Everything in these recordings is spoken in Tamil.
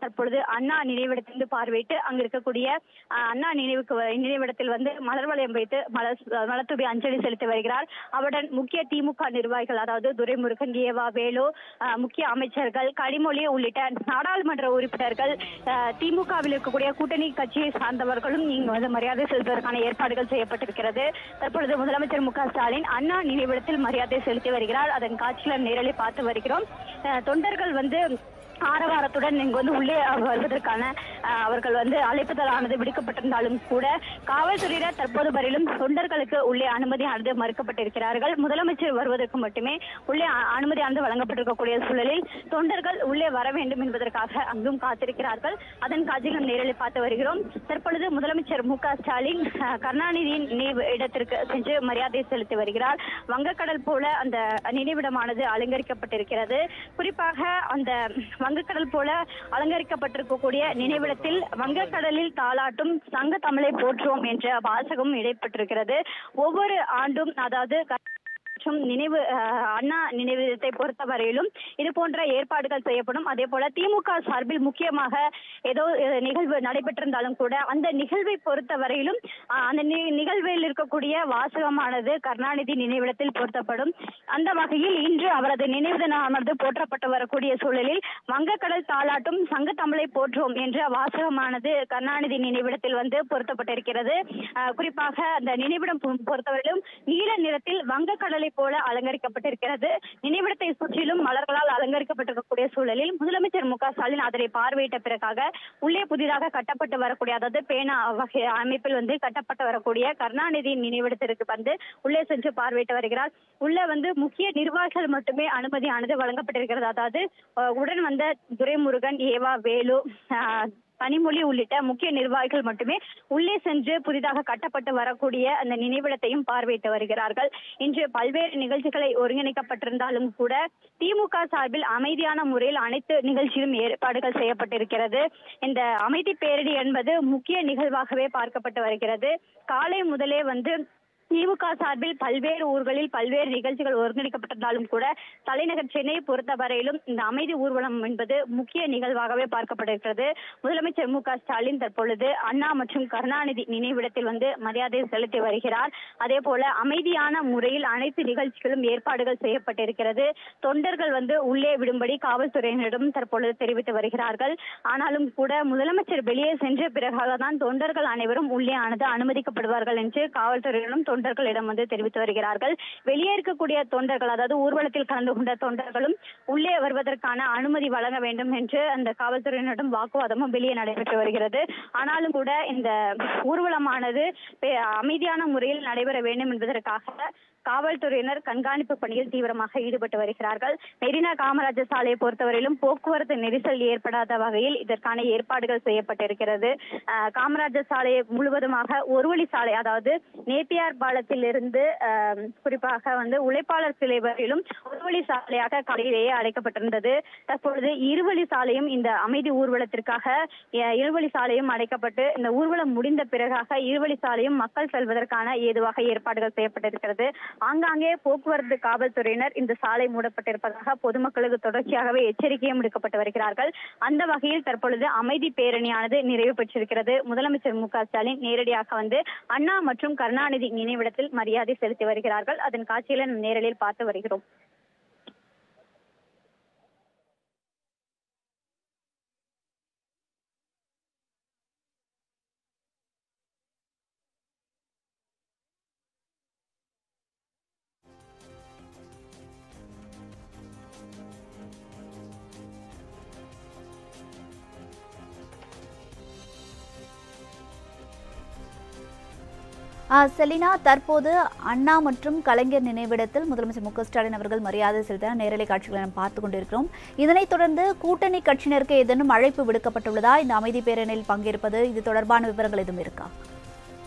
தற்பொழுது அண்ணா நினைவிடத்திலிருந்து பார்வையிட்டு அங்கு இருக்கக்கூடிய அஹ், அண்ணா நினைவுக்கு வ- நினைவிடத்தில் வந்து மலர் வளையம் வைத்து மலர் மலர்தூவி அஞ்சலி செலுத்தி வருகிறார் அவருடன் முக்கிய திமுக நிர்வாகிகள் அதாவது துரைமுருகன் ஏவா வேலு அஹ், முக்கிய அமைச்சர்கள் கனிமொழி உள்ளிட்ட நாடாளுமன்ற உறுப்பினர்கள் அஹ், திமுகவில் இருக்கக்கூடிய கூட்டணி கட்சியை சார்ந்தவர்களும் இங்கு வந்து மரியாதை செலுத்துவதற்கான ஏற்பாடுகள் செய்யப்பட்டிருக்கிறது தற்பொழுது முதலமைச்சர் மு க ஸ்டாலின் அண்ணா நினைவிடத்தில் மரியாதை செலுத்தி வருகிறார் அதன் காட்சிகளை நேரில் பார்த்து வருகிறோம் அஹ், தொண்டர்கள் வந்து ஆரவாரத்துடன் இங்கு வந்து உள்ளே வருவதற்கான அஹ், அவர்கள் வந்து அழைப்புதலானது விடுக்கப்பட்டிருந்தாலும் கூட காவல்துறையினர் தற்போது வரையிலும் தொண்டர்களுக்கு உள்ளே அனுமதியானது மறுக்கப்பட்டிருக்கிறார்கள் முதலமைச்சர் வருவதற்கு மட்டுமே உள்ளே அ- அனுமதியானது வழங்கப்பட்டிருக்கக்கூடிய சூழலில் தொண்டர்கள் உள்ளே வர வேண்டும் என்பதற்காக அங்கும் காத்திருக்கிறார்கள் அதன் காட்சிகள் நேரில் பார்த்து வருகிறோம் தற்பொழுது முதலமைச்சர் மு க ஸ்டாலின் அஹ், கருணாநிதியின் நினைவு இடத்திற்கு சென்று மரியாதை செலுத்தி வருகிறார் வங்கக்கடல் போல அந்த நினைவிடமானது அலங்கரிக்கப்பட்டிருக்கிறது குறிப்பாக அந்த வங்கக்கடல் போல அலங்கரிக்கப்பட்டிருக்கக்கூடிய நினைவிடத்தில் வங்கக்கடலில் தாளாட்டும் சங்க தமிழை போற்றுவோம் என்ற வாசகம் இடைப்பட்டிருக்கிறது ஒவ்வொரு ஆண்டும் அதாவது க- மற்றும் நினைவு அஹ், அண்ணா நினைவிடத்தை பொறுத்தவரையிலும் இது போன்ற ஏற்பாடுகள் செய்யப்படும் அதே போல திமுக சார்பில் முக்கியமாக ஏதோ அஹ், நிகழ்வு நடைபெற்றிருந்தாலும் கூட அந்த நிகழ்வை பொறுத்தவரையிலும் அஹ், அந்த நி- நிகழ்வில் இருக்கக்கூடிய வாசகமானது கருணாநிதி நினைவிடத்தில் பொருத்தப்படும் அந்த வகையில் இன்று அவரது நினைவு தினமானது போற்றப்பட்டு வரக்கூடிய சூழலில் வங்கக்கடல் தாளாட்டும் சங்க தமிழை போற்றுவோம் என்ற வாசகமானது கருணாநிதி நினைவிடத்தில் வந்து பொருத்தப்பட்டிருக்கிறது அஹ், குறிப்பாக அந்த நினைவிடம் பொ- பொறுத்தவரையிலும் நீல நிறத்தில் வங்கக்கடலை போல அலங்கரிக்கப்பட்டிருக்கிறது நினைவிடத்தை சுற்றிலும் மலர்களால் அலங்கரிக்கப்பட்டிருக்கக்கூடிய சூழலில் முதலமைச்சர் மு க ஸ்டாலின் அதனை பார்வையிட்ட பிறகாக உள்ளே புதிதாக கட்டப்பட்டு வரக்கூடிய அதாவது பேனா வகை அமைப்பில் வந்து கட்டப்பட்டு வரக்கூடிய கருணாநிதி நினைவிடத்திற்கு வந்து உள்ளே சென்று பார்வையிட்டு வருகிறார் உள்ள வந்து முக்கிய நிர்வாகிகள் மட்டுமே அனுமதியானது வழங்கப்பட்டிருக்கிறது அதாவது அஹ், உடன் வந்த துரைமுருகன் ஏவா வேலு அஹ், கனிமொழி உள்ளிட்ட முக்கிய நிர்வாகிகள் மட்டுமே உள்ளே சென்று புதிதாக கட்டப்பட்டு வரக்கூடிய அந்த நினைவிடத்தையும் பார்வையிட்டு வருகிறார்கள் இன்று பல்வேறு நிகழ்ச்சிகளை ஒருங்கிணைக்கப்பட்டிருந்தாலும் கூட திமுக சார்பில் அமைதியான முறையில் அனைத்து நிகழ்ச்சியிலும் ஏற்பாடுகள் செய்யப்பட்டிருக்கிறது இந்த அமைதி பேரணி என்பது முக்கிய நிகழ்வாகவே பார்க்கப்பட்டு வருகிறது காலை முதலே வந்து திமுக சார்பில் பல்வேறு ஊர்களில் பல்வேறு நிகழ்ச்சிகள் ஒருங்கிணைக்கப்பட்டிருந்தாலும் கூட தலைநகர் சென்னையை பொறுத்தவரையிலும் இந்த அமைதி ஊர்வலம் என்பது முக்கிய நிகழ்வாகவே பார்க்கப்படுகிறது முதலமைச்சர் மு க ஸ்டாலின் தற்பொழுது அண்ணா மற்றும் கருணாநிதி நினைவிடத்தில் வந்து மரியாதை செலுத்தி வருகிறார் அதே போல அமைதியான முறையில் அனைத்து நிகழ்ச்சிகளும் ஏற்பாடுகள் செய்யப்பட்டிருக்கிறது தொண்டர்கள் வந்து உள்ளே விடும்படி காவல்துறையினரிடம் தற்பொழுது தெரிவித்து வருகிறார்கள் ஆனாலும் கூட முதலமைச்சர் வெளியே சென்ற பிறகாக தான் தொண்டர்கள் அனைவரும் உள்ளே ஆனது அனுமதிக்கப்படுவார்கள் என்று காவல்துறையினரும் தொண்டர்களிடம் வந்து தெரிவித்து வருகிறார்கள் வெளியே இருக்கக்கூடிய தொண்டர்கள் அதாவது ஊர்வலத்தில் கலந்து கொண்ட தொண்டர்களும் உள்ளே வருவதற்கான அனுமதி வழங்க வேண்டும் என்று அந்த காவல்துறையினரிடம் வாக்குவாதமும் வெளியே நடைபெற்று வருகிறது ஆனாலும் கூட இந்த ஊர்வலமானது பெ- அமைதியான முறையில் நடைபெற வேண்டும் என்பதற்காக காவல்துறையினர் கண்காணிப்பு பணியில் தீவிரமாக ஈடுபட்டு வருகிறார்கள் மெரினா காமராஜர் சாலையை பொறுத்தவரையிலும் போக்குவரத்து நெரிசல் ஏற்படாத வகையில் இதற்கான ஏற்பாடுகள் செய்யப்பட்டிருக்கிறது அஹ், காமராஜர் சாலையை முழுவதுமாக ஒரு வழி சாலை அதாவது நேப்பியார் பாலத்திலிருந்து அஹ், குறிப்பாக வந்து உழைப்பாளர் சிலை வரையிலும் ஒரு வழி சாலையாக காலையிலேயே அடைக்கப்பட்டிருந்தது தற்பொழுது இருவழி சாலையும் இந்த அமைதி ஊர்வலத்திற்காக அஹ், இருவழி சாலையும் அடைக்கப்பட்டு இந்த ஊர்வலம் முடிந்த பிறகாக இருவழி சாலையும் மக்கள் செல்வதற்கான ஏதுவாக ஏற்பாடுகள் செய்யப்பட்டிருக்கிறது ஆங்காங்கே போக்குவரத்து காவல்துறையினர் இந்த சாலை மூடப்பட்டிருப்பதாக பொதுமக்களுக்கு தொடர்ச்சியாகவே எச்சரிக்கையும் விடுக்கப்பட்டு வருகிறார்கள் அந்த வகையில் தற்பொழுது அமைதி பேரணியானது நிறைவு பெற்றிருக்கிறது முதலமைச்சர் மு க ஸ்டாலின் நேரடியாக வந்து அண்ணா மற்றும் கருணாநிதி நினைவிடத்தில் மரியாதை செலுத்தி வருகிறார்கள் அதன் காட்சிகளை நாம் நேரலில் பார்த்து வருகிறோம் ஆ, செலினா தற்போது அண்ணா மற்றும் கலைஞர் நினைவிடத்தில் முதலமைச்சர் மு க ஸ்டாலின் அவர்கள் மரியாதை செலுத்த நேரலை காட்சிகளை நாம் பார்த்து கொண்டிருக்கிறோம் இதனைத் தொடர்ந்து கூட்டணி கட்சியினருக்கு ஏதேனும் அழைப்பு விடுக்கப்பட்டுள்ளதா இந்த அமைதி பேரணியில் பங்கேற்பது இது தொடர்பான விவரங்கள் எதுவும் இருக்கா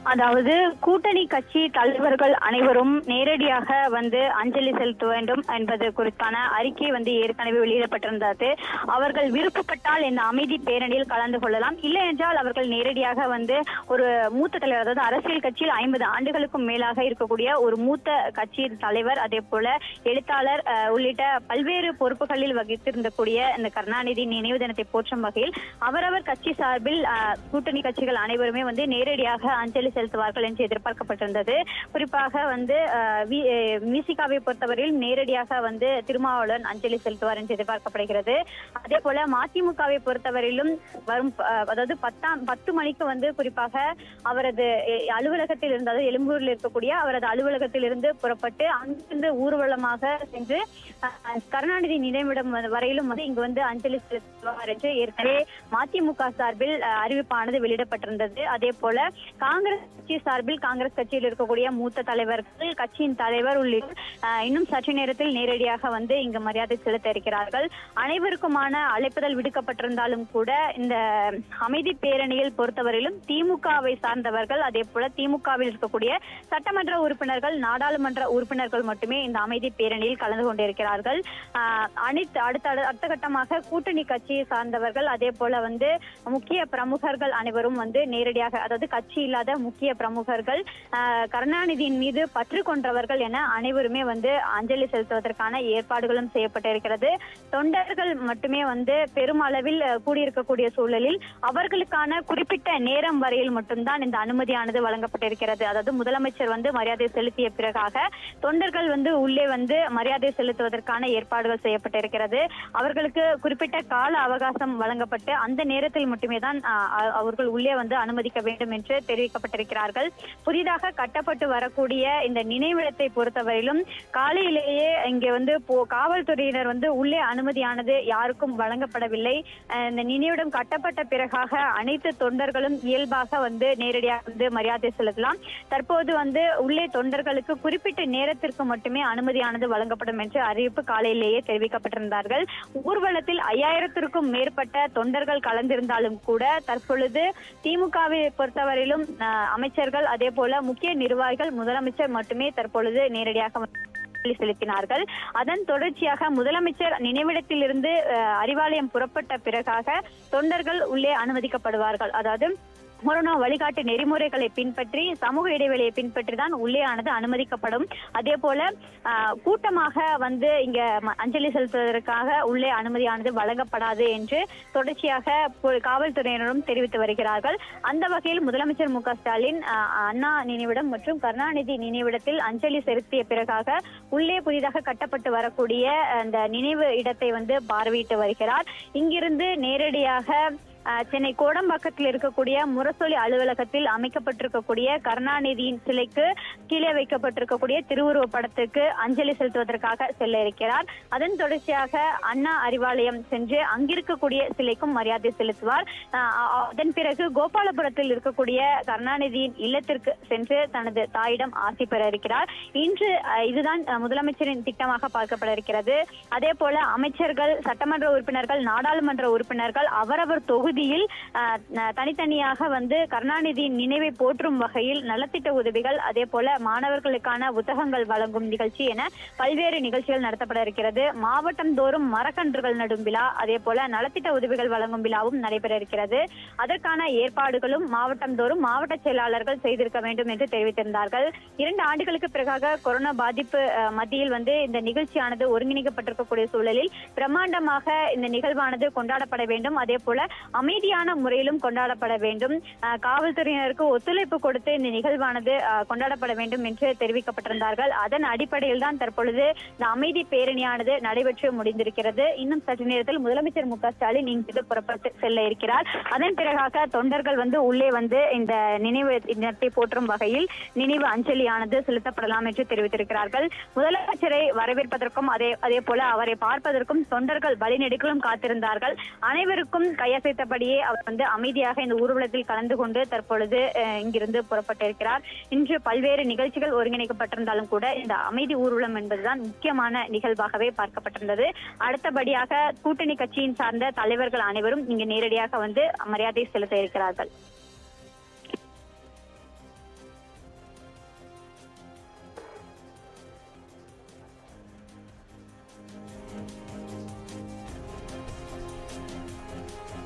அதாவது கூட்டணி கட்சி தலைவர்கள் அனைவரும் நேரடியாக வந்து அஞ்சலி செலுத்த வேண்டும் என்பது குறித்தான அறிக்கை வந்து ஏற்கனவே வெளியிடப்பட்டிருந்தது அவர்கள் விருப்பப்பட்டால் இந்த அமைதி பேரணியில் கலந்து கொள்ளலாம் இல்லை என்றால் அவர்கள் நேரடியாக வந்து ஒரு மூத்த தலைவர் அதாவது அரசியல் கட்சியில் ஐம்பது ஆண்டுகளுக்கும் மேலாக இருக்கக்கூடிய ஒரு மூத்த கட்சியின் தலைவர் அதே போல எழுத்தாளர் அஹ், உள்ளிட்ட பல்வேறு பொறுப்புகளில் வகித்திருந்தக்கூடிய இந்த கருணாநிதி நினைவு தினத்தை போற்றும் வகையில் அவரவர் கட்சி சார்பில் அஹ், கூட்டணி கட்சிகள் அனைவருமே வந்து நேரடியாக அஞ்சலி செலுத்துவார்கள் என்று எதிர்பார்க்கப்பட்டிருந்தது குறிப்பாக வந்து அஹ், வி- அஹ், மிசிகாவை பொறுத்தவரையில் நேரடியாக வந்து திருமாவளவன் அஞ்சலி செலுத்துவார் என்று எதிர்பார்க்கப்படுகிறது அதே போல மதிமுகவை பொறுத்தவரையிலும் வரும் அஹ், அதாவது பத்தாம் பத்து மணிக்கு வந்து குறிப்பாக அவரது அஹ், அலுவலகத்தில் இருந்து அதாவது எழும்பூரில் இருக்கக்கூடிய அவரது அலுவலகத்தில் இருந்து புறப்பட்டு அங்கிருந்து ஊர்வலமாக சென்று அஹ், கருணாநிதி நினைவிடம் வந்து- வரையிலும் வந்து இங்கு வந்து அஞ்சலி செலுத்துவார் என்று ஏற்கனவே மதிமுக சார்பில் அஹ், அறிவிப்பானது வெளியிடப்பட்டிருந்தது அதே போல காங்கிரஸ் கட்சி சார்பில் காங்கிரஸ் கட்சியில் இருக்கக்கூடிய மூத்த தலைவர்கள் கட்சியின் தலைவர் உள்ளிட்ட அஹ், இன்னும் சற்று நேரத்தில் நேரடியாக வந்து இங்கு மரியாதை செலுத்த இருக்கிறார்கள் அனைவருக்குமான அழைப்புதல் விடுக்கப்பட்டிருந்தாலும் கூட இந்த அமைதி பேரணியில் பொறுத்தவரையிலும் திமுகவை சார்ந்தவர்கள் அதே போல திமுகவில் இருக்கக்கூடிய சட்டமன்ற உறுப்பினர்கள் நாடாளுமன்ற உறுப்பினர்கள் மட்டுமே இந்த அமைதி பேரணியில் கலந்து கொண்டிருக்கிறார்கள் ஆஹ் அனைத்து அடுத்த அடுத்த கட்டமாக கூட்டணி கட்சியை சார்ந்தவர்கள் அதே போல வந்து முக்கிய பிரமுகர்கள் அனைவரும் வந்து நேரடியாக அதாவது கட்சி இல்லாத முக்கிய பிரமுகர்கள் ஆஹ் கருணாநிதியின் மீது பற்று கொண்டவர்கள் என அனைவருமே வந்து அஞ்சலி செலுத்துவதற்கான ஏற்பாடுகளும் செய்யப்பட்டிருக்கிறது தொண்டர்கள் மட்டுமே வந்து பெருமளவில் அஹ், கூடியிருக்கக்கூடிய சூழலில் அவர்களுக்கான குறிப்பிட்ட நேரம் வரையில் மட்டும்தான் இந்த அனுமதியானது வழங்கப்பட்டிருக்கிறது அதாவது முதலமைச்சர் வந்து மரியாதை செலுத்திய பிறகாக தொண்டர்கள் வந்து உள்ளே வந்து மரியாதை செலுத்துவதற்கான ஏற்பாடுகள் செய்யப்பட்டிருக்கிறது அவர்களுக்கு குறிப்பிட்ட கால அவகாசம் வழங்கப்பட்டு அந்த நேரத்தில் மட்டுமே தான் அஹ், அ- அவர்கள் உள்ளே வந்து அனுமதிக்க வேண்டும் என்று தெரிவிக்கப்பட்டிருக்கிறார்கள் புதிதாக கட்டப்பட்டு வரக்கூடிய இந்த நினைவிடத்தை பொறுத்தவரையிலும் காலையிலேயே இங்கே வந்து போ- காவல்துறையினர் வந்து உள்ளே அனுமதியானது யாருக்கும் வழங்கப்படவில்லை அஹ், இந்த நினைவிடம் கட்டப்பட்ட பிறகாக அனைத்து தொண்டர்களும் இயல்பாக வந்து நேரடியாக வந்து மரியாதை செலுத்தலாம் தற்போது வந்து உள்ளே தொண்டர்களுக்கு குறிப்பிட்ட நேரத்திற்கு மட்டுமே அனுமதியானது வழங்கப்படும் என்று அறிவிப்பு காலையிலேயே தெரிவிக்கப்பட்டிருந்தார்கள் ஊர்வலத்தில் ஐயாயிரத்திற்கும் மேற்பட்ட தொண்டர்கள் கலந்திருந்தாலும் கூட தற்பொழுது திமுகவை பொறுத்தவரையிலும் அஹ், அமைச்சர்கள் அதே போல முக்கிய நிர்வாகிகள் முதலமைச்சர் மட்டுமே தற்பொழுது நேரடியாக அஞ்சலி செலுத்தினார்கள் அதன் தொடர்ச்சியாக முதலமைச்சர் நினைவிடத்திலிருந்து அஹ், அறிவாலயம் புறப்பட்ட பிறகாக தொண்டர்கள் உள்ளே அனுமதிக்கப்படுவார்கள் அதாவது கொரோனா வழிகாட்டு நெறிமுறைகளை பின்பற்றி சமூக இடைவெளியை பின்பற்றி தான் உள்ளே ஆனது அனுமதிக்கப்படும் அதே போல ஆஹ், கூட்டமாக வந்து இங்க ம- அஞ்சலி செலுத்துவதற்காக உள்ளே அனுமதியானது வழங்கப்படாது என்று தொடர்ச்சியாக போ- காவல்துறையினரும் தெரிவித்து வருகிறார்கள் அந்த வகையில் முதலமைச்சர் மு க ஸ்டாலின் ஆஹ், அண்ணா நினைவிடம் மற்றும் கருணாநிதி நினைவிடத்தில் அஞ்சலி செலுத்திய பிறகாக உள்ளே புதிதாக கட்டப்பட்டு வரக்கூடிய அந்த நினைவு இடத்தை வந்து பார்வையிட்டு வருகிறார் இங்கிருந்து நேரடியாக அஹ், சென்னை கோடம்பாக்கத்தில் இருக்கக்கூடிய முரசொலி அலுவலகத்தில் அமைக்கப்பட்டிருக்கக்கூடிய கருணாநிதியின் சிலைக்கு கீழே வைக்கப்பட்டிருக்கக்கூடிய திருவுருவ படத்துக்கு அஞ்சலி செலுத்துவதற்காக செல்ல இருக்கிறார் அதன் தொடர்ச்சியாக அண்ணா அறிவாலயம் சென்று அங்கிருக்கக்கூடிய சிலைக்கும் மரியாதை செலுத்துவார் அஹ், அ- அதன் பிறகு கோபாலபுரத்தில் இருக்கக்கூடிய கருணாநிதியின் இல்லத்திற்கு சென்று தனது தாயிடம் ஆசி பெற இருக்கிறார் இன்று அஹ், இதுதான் அஹ், முதலமைச்சரின் திட்டமாக பார்க்கப்பட இருக்கிறது அதே போல அமைச்சர்கள் சட்டமன்ற உறுப்பினர்கள் நாடாளுமன்ற உறுப்பினர்கள் அவரவர் தொகுதியில் அஹ், ந- தனித்தனியாக வந்து கருணாநிதியின் நினைவை போற்றும் வகையில் நலத்திட்ட உதவிகள் அதே போல மாணவர்களுக்கான புத்தகங்கள் வழங்கும் நிகழ்ச்சி என பல்வேறு நிகழ்ச்சிகள் நடத்தப்பட இருக்கிறது மாவட்டம் தோறும் மரக்கன்றுகள் நடும் விழா அதே போல நலத்திட்ட உதவிகள் வழங்கும் விழாவும் நடைபெற இருக்கிறது அதற்கான ஏற்பாடுகளும் மாவட்டம் தோறும் மாவட்ட செயலாளர்கள் செய்திருக்க வேண்டும் என்று தெரிவித்திருந்தார்கள் இரண்டு ஆண்டுகளுக்கு பிறகாக கொரோனா பாதிப்பு அஹ், மத்தியில் வந்து இந்த நிகழ்ச்சியானது ஒருங்கிணைக்கப்பட்டிருக்கக்கூடிய சூழலில் பிரம்மாண்டமாக இந்த நிகழ்வானது கொண்டாடப்பட வேண்டும் அதே போல அமைதியான முறையிலும் கொண்டாடப்பட வேண்டும் அஹ், காவல்துறையினருக்கு ஒத்துழைப்பு கொடுத்து இந்த நிகழ்வானது அஹ், கொண்டாடப்பட வேண்டும் என்று தெரிவிக்கப்பட்டிருந்தார்கள் அதன் அடிப்படையில் தான் தற்பொழுது இந்த அமைதி பேரணியானது நடைபெற்று முடிந்திருக்கிறது இன்னும் சற்று நேரத்தில் முதலமைச்சர் மு க ஸ்டாலின் இங்கு புறப்பட்டு செல்ல இருக்கிறார் அதன் பிறகாக தொண்டர்கள் வந்து உள்ளே வந்து இந்த நினைவு தினத்தை போற்றும் வகையில் நினைவு அஞ்சலியானது செலுத்தப்படலாம் என்று தெரிவித்திருக்கிறார்கள் முதலமைச்சரை வரவேற்பதற்கும் அதே அதே போல அவரை பார்ப்பதற்கும் தொண்டர்கள் வழிநெடுக்கிலும் காத்திருந்தார்கள் அனைவருக்கும் கையசைத்தபடியே அவர் வந்து அமைதியாக இந்த ஊர்வலத்தில் கலந்து கொண்டு தற்பொழுது அஹ், இங்கிருந்து புறப்பட்டிருக்கிறார் இன்று பல்வேறு நிகழ்ச்சிகள் ஒருங்கிணைக்கப்பட்டிருந்தாலும் கூட இந்த அமைதி ஊர்வலம் என்பதுதான் முக்கியமான நிகழ்வாகவே பார்க்கப்பட்டிருந்தது அடுத்தபடியாக கூட்டணி கட்சியின் சார்ந்த தலைவர்கள் அனைவரும் இங்கு நேரடியாக வந்து மரியாதை செலுத்த இருக்கிறார்கள்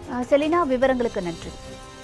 அஹ், செலினா விவரங்களுக்கு நன்றி